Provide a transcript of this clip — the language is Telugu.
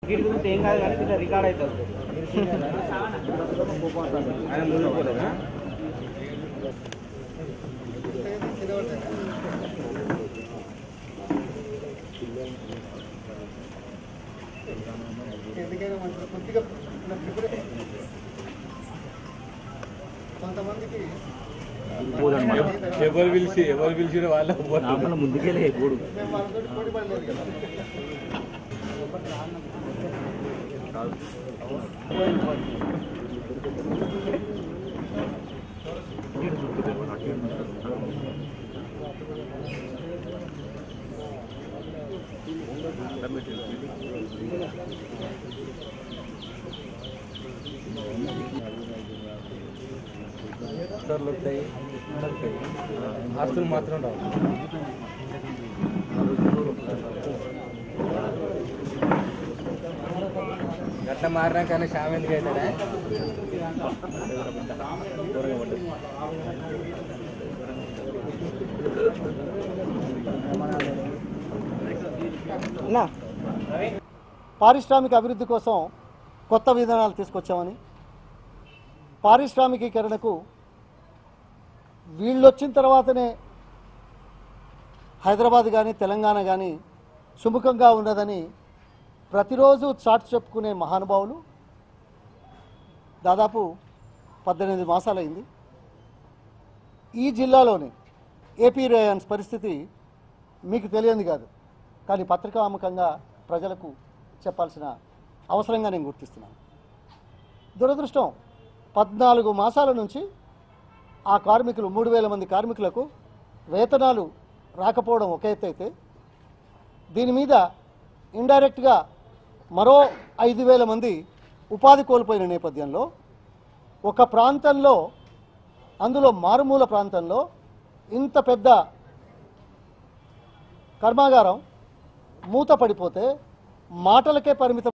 వీటి గురించి ఏం కాదు కానీ ఇట్లా రికార్డ్ అవుతుంది ఆయన ముందుకు పోలేదా ఎందుకైనా మంచిది కొద్దిగా ఇప్పుడే కొంతమందికి ఎవరు పిలిచి ఎవరు పిలిచిన వాళ్ళ ముందుకెళ్ళే గూడు మేము వాళ్ళతో పోటీ పడలేదు కదా సార్లు వస్తాయి ఆస్తులు మాత్రం రావు గట్ల మారినా కానీ షామ్ ఎందుకు అవుతాడా అన్నా పారిశ్రామిక అభివృద్ధి కోసం కొత్త విధానాలు తీసుకొచ్చామని పారిశ్రామికీకరణకు వీళ్ళు వచ్చిన తర్వాతనే హైదరాబాద్ కానీ తెలంగాణ కానీ సుముఖంగా ఉన్నదని ప్రతిరోజు చాటు చెప్పుకునే మహానుభావులు దాదాపు పద్దెనిమిది మాసాలైంది ఈ జిల్లాలోని ఏపీ రేయన్స్ పరిస్థితి మీకు తెలియంది కాదు కానీ పత్రికాముఖంగా ప్రజలకు చెప్పాల్సిన అవసరంగా నేను గుర్తిస్తున్నాను దురదృష్టం పద్నాలుగు మాసాల నుంచి ఆ కార్మికులు మూడు వేల మంది కార్మికులకు వేతనాలు రాకపోవడం ఒక ఎత్తు అయితే దీని మీద ఇండైరెక్ట్గా మరో ఐదు వేల మంది ఉపాధి కోల్పోయిన నేపథ్యంలో ఒక ప్రాంతంలో అందులో మారుమూల ప్రాంతంలో ఇంత పెద్ద కర్మాగారం మూత పడిపోతే మాటలకే పరిమితం